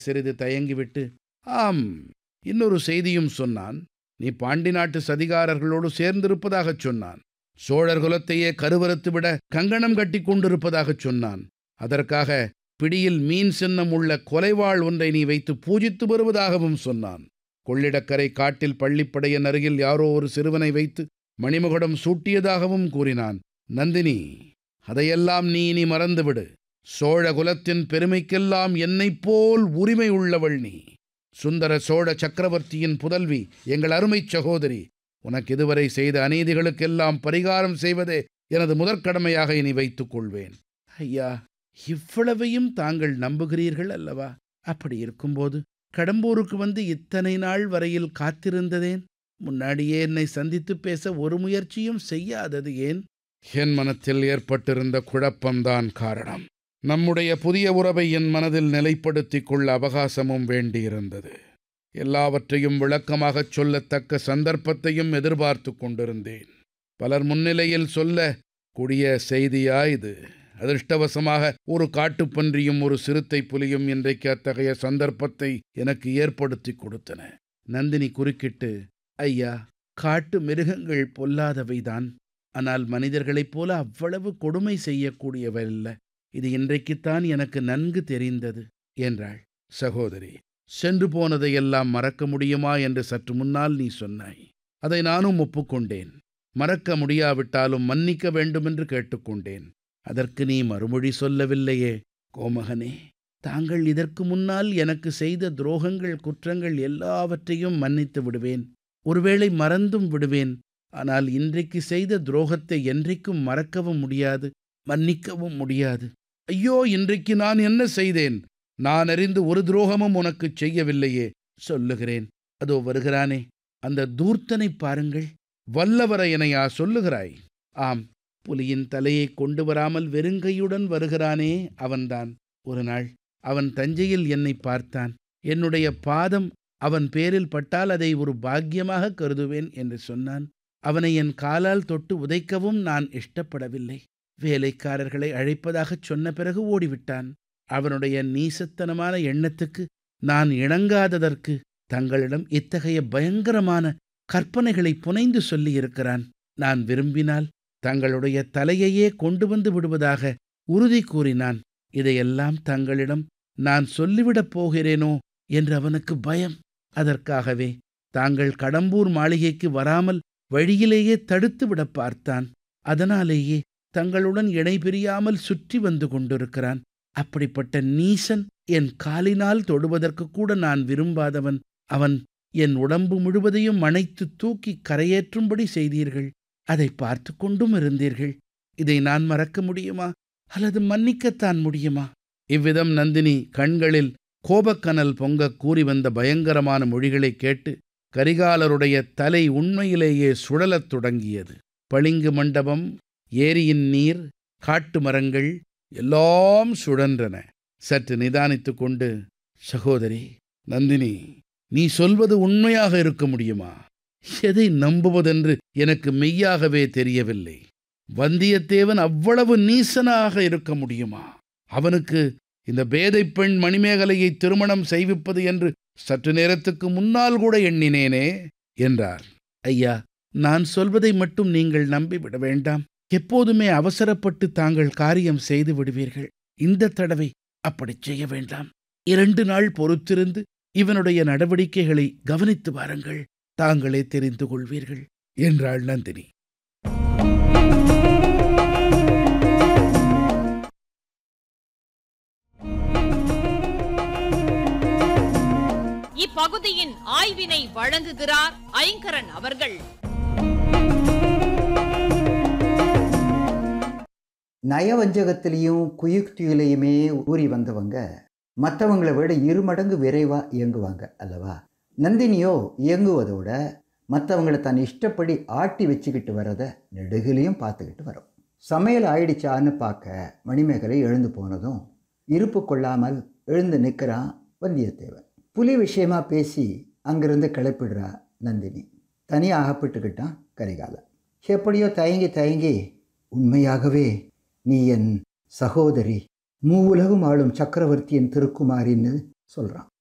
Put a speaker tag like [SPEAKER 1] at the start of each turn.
[SPEAKER 1] சிறிது தயங்கிவிட்டு ஆம் இன்னொரு செய்தியும் சொன்னான் நீ பாண்டி நாட்டு சதிகாரர்களோடு சேர்ந்திருப்பதாகச் சொன்னான் சோழர் குலத்தையே கருவறுத்துவிட கங்கணம் கட்டிக் கொண்டிருப்பதாகச் சொன்னான் அதற்காக பிடியில் மீன் சின்னம் உள்ள கொலைவாள் ஒன்றை நீ வைத்து பூஜித்து வருவதாகவும் சொன்னான் கொள்ளிடக்கரை காட்டில் பள்ளிப்படையின் அருகில் யாரோ ஒரு சிறுவனை வைத்து மணிமகுடம் சூட்டியதாகவும் கூறினான் நந்தினி அதையெல்லாம் நீ இனி மறந்துவிடு சோழ குலத்தின் பெருமைக்கெல்லாம் என்னைப் போல் உரிமை உள்ளவள் நீ சுந்தர சோழ சக்கரவர்த்தியின் புதல்வி எங்கள் அருமைச் சகோதரி உனக்கு இதுவரை செய்த அநீதிகளுக்கெல்லாம் பரிகாரம் செய்வதே எனது முதற்கடமையாக இனி வைத்துக் கொள்வேன் ஐயா இவ்வளவையும் தாங்கள் நம்புகிறீர்கள் அல்லவா அப்படி இருக்கும்போது கடம்பூருக்கு வந்து இத்தனை நாள் வரையில் காத்திருந்ததேன் முன்னாடியே என்னை சந்தித்து பேச ஒரு முயற்சியும் செய்யாதது ஏன் என் மனத்தில் ஏற்பட்டிருந்த குழப்பம்தான் காரணம் நம்முடைய புதிய உறவை என் மனதில் நிலைப்படுத்திக் கொள்ள அவகாசமும் வேண்டியிருந்தது எல்லாவற்றையும் விளக்கமாகச் சொல்லத்தக்க சந்தர்ப்பத்தையும் எதிர்பார்த்து கொண்டிருந்தேன் பலர் முன்னிலையில் சொல்ல கூடிய செய்தியா இது அதிர்ஷ்டவசமாக ஒரு காட்டுப்பன்றியும் ஒரு சிறுத்தை புலியும் இன்றைக்கு அத்தகைய சந்தர்ப்பத்தை எனக்கு ஏற்படுத்தி கொடுத்தன நந்தினி குறுக்கிட்டு ஐயா காட்டு மிருகங்கள் பொல்லாதவைதான் ஆனால் மனிதர்களைப் போல அவ்வளவு கொடுமை செய்யக்கூடியவல்ல இது இன்றைக்குத்தான் எனக்கு நன்கு தெரிந்தது என்றாள் சகோதரி சென்று போனதையெல்லாம் மறக்க முடியுமா என்று சற்று முன்னால் நீ சொன்னாய் அதை நானும் ஒப்புக்கொண்டேன் மறக்க முடியாவிட்டாலும் மன்னிக்க வேண்டுமென்று கேட்டுக்கொண்டேன் அதற்கு நீ மறுமொழி சொல்லவில்லையே கோமகனே தாங்கள் இதற்கு முன்னால் எனக்கு செய்த துரோகங்கள் குற்றங்கள் எல்லாவற்றையும் மன்னித்து விடுவேன் ஒருவேளை மறந்தும் விடுவேன் ஆனால் இன்றைக்கு செய்த துரோகத்தை என்றைக்கும் மறக்கவும் முடியாது மன்னிக்கவும் முடியாது ஐயோ இன்றைக்கு நான் என்ன செய்தேன் நான் அறிந்து ஒரு துரோகமும் உனக்கு செய்யவில்லையே சொல்லுகிறேன் அதோ வருகிறானே அந்த தூர்த்தனை பாருங்கள் வல்லவரையனையா சொல்லுகிறாய் ஆம் புலியின் தலையை கொண்டு வராமல் வெறுங்கையுடன் வருகிறானே அவன்தான் ஒரு நாள் அவன் தஞ்சையில் என்னை பார்த்தான் என்னுடைய பாதம் அவன் பேரில் பட்டால் அதை ஒரு பாக்கியமாக கருதுவேன் என்று சொன்னான் அவனை என் காலால் தொட்டு உதைக்கவும் நான் இஷ்டப்படவில்லை வேலைக்காரர்களை அழைப்பதாகச் சொன்ன பிறகு ஓடிவிட்டான் அவனுடைய நீசத்தனமான எண்ணத்துக்கு நான் இணங்காததற்கு தங்களிடம் இத்தகைய பயங்கரமான கற்பனைகளை புனைந்து சொல்லியிருக்கிறான் நான் விரும்பினால் தங்களுடைய தலையையே கொண்டு வந்து விடுவதாக உறுதி கூறினான் இதையெல்லாம் தங்களிடம் நான் சொல்லிவிடப் போகிறேனோ என்று அவனுக்கு பயம் அதற்காகவே தாங்கள் கடம்பூர் மாளிகைக்கு வராமல் வழியிலேயே தடுத்து விட பார்த்தான் அதனாலேயே தங்களுடன் இணை பிரியாமல் சுற்றி வந்து கொண்டிருக்கிறான் அப்படிப்பட்ட நீசன் என் காலினால் தொடுவதற்கு கூட நான் விரும்பாதவன் அவன் என் உடம்பு முழுவதையும் அணைத்து தூக்கி கரையேற்றும்படி செய்தீர்கள் அதை பார்த்து கொண்டும் இருந்தீர்கள் இதை நான் மறக்க முடியுமா அல்லது மன்னிக்கத்தான் முடியுமா இவ்விதம் நந்தினி கண்களில் கோபக்கனல் பொங்க கூறி வந்த பயங்கரமான மொழிகளைக் கேட்டு கரிகாலருடைய தலை உண்மையிலேயே சுழலத் தொடங்கியது பளிங்கு மண்டபம் ஏரியின் நீர் காட்டு மரங்கள் எல்லாம் சுழன்றன சற்று நிதானித்து கொண்டு சகோதரி நந்தினி நீ சொல்வது உண்மையாக இருக்க முடியுமா எதை நம்புவதென்று எனக்கு மெய்யாகவே தெரியவில்லை வந்தியத்தேவன் அவ்வளவு நீசனாக இருக்க முடியுமா அவனுக்கு இந்த பேதை பெண் மணிமேகலையை திருமணம் செய்விப்பது என்று சற்று நேரத்துக்கு முன்னால் கூட எண்ணினேனே என்றார் ஐயா நான் சொல்வதை மட்டும் நீங்கள் நம்பிவிட வேண்டாம் எப்போதுமே அவசரப்பட்டு தாங்கள் காரியம் செய்து விடுவீர்கள் இந்த தடவை அப்படி செய்ய வேண்டாம் இரண்டு நாள் பொறுத்திருந்து இவனுடைய நடவடிக்கைகளை கவனித்து வாருங்கள் தாங்களே தெரிந்து கொள்வீர்கள் என்றாள் நந்தினி
[SPEAKER 2] இப்பகுதியின் ஆய்வினை வழங்குகிறார் ஐங்கரன் அவர்கள்
[SPEAKER 3] நயவஞ்சகத்திலையும் குயுக்தியிலையுமே ஊறி வந்தவங்க மற்றவங்களை விட இரு மடங்கு விரைவாக இயங்குவாங்க அல்லவா நந்தினியோ இயங்குவதோட மற்றவங்களை தன் இஷ்டப்படி ஆட்டி வச்சுக்கிட்டு வரதை நெடுகிலையும் பார்த்துக்கிட்டு வரும் சமையல் ஆயிடுச்சான்னு பார்க்க மணிமேகலை எழுந்து போனதும் இருப்பு கொள்ளாமல் எழுந்து நிற்கிறான் வந்தியத்தேவன் புலி விஷயமா பேசி அங்கிருந்து கிளப்பிடுறா நந்தினி தனியாக அகப்பட்டுக்கிட்டான் கரிகாலன் எப்படியோ தயங்கி தயங்கி உண்மையாகவே நீ என் சகோதரி மூவுலகும் ஆளும் சக்கரவர்த்தியின் திருக்குமாரின்னு சொல்கிறான்